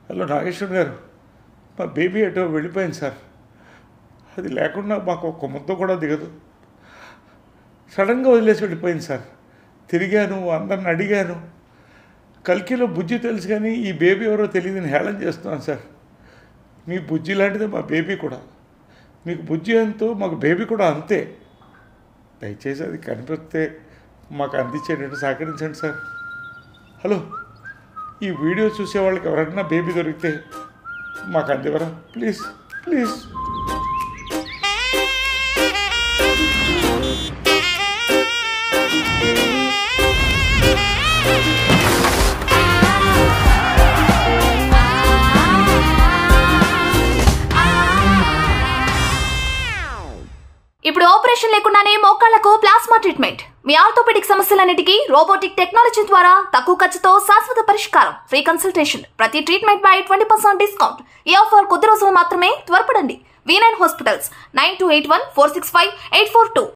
hello Nageshwar గారు మా baby ఎటో వెళ్ళిపోయింది సార్ అది లేకుండా మాకు ఒక్క ముద్ద కూడా దిగదు సడన్గా వదిలేసి వెళ్ళిపోయింది సార్ తిరిగాను అందరిని అడిగాను కల్కిలో బుజ్జి తెలుసు కానీ ఈ బేబీ ఎవరో తెలియదని హేళన చేస్తున్నాను సార్ మీ బుజ్జి లాంటిదే మా బేబీ కూడా మీకు బుజ్జి ఎంతో మాకు బేబీ కూడా అంతే దయచేసి అది కనిపిస్తే మాకు అందించేటట్టు సహకరించండి సార్ హలో ఈ వీడియో చూసే వాళ్ళకి ఎవరైనా బేబీ దొరికితే మాకు అందివరా ప్లీజ్ ప్లీజ్ ఇప్పుడు ఆపరేషన్ లేకుండానే మోకాళ్లకు ప్లాస్మా ట్రీట్మెంట్ మీ ఆర్థోపెడిక్ సమస్యలన్నిటికీ రోబోటిక్ టెక్నాలజీ ద్వారా తక్కువ ఖర్చుతో శాశ్వత పరిష్కారం ఫ్రీ కన్సల్టేషన్ ప్రతి ట్రీట్మెంట్ పై ట్వంటీ పర్సెంట్ డిస్కౌంట్ ఈ ఆఫర్ కొద్ది రోజులు మాత్రమే త్వరపడండి V nine hospitals nine two eight one four six five eight four two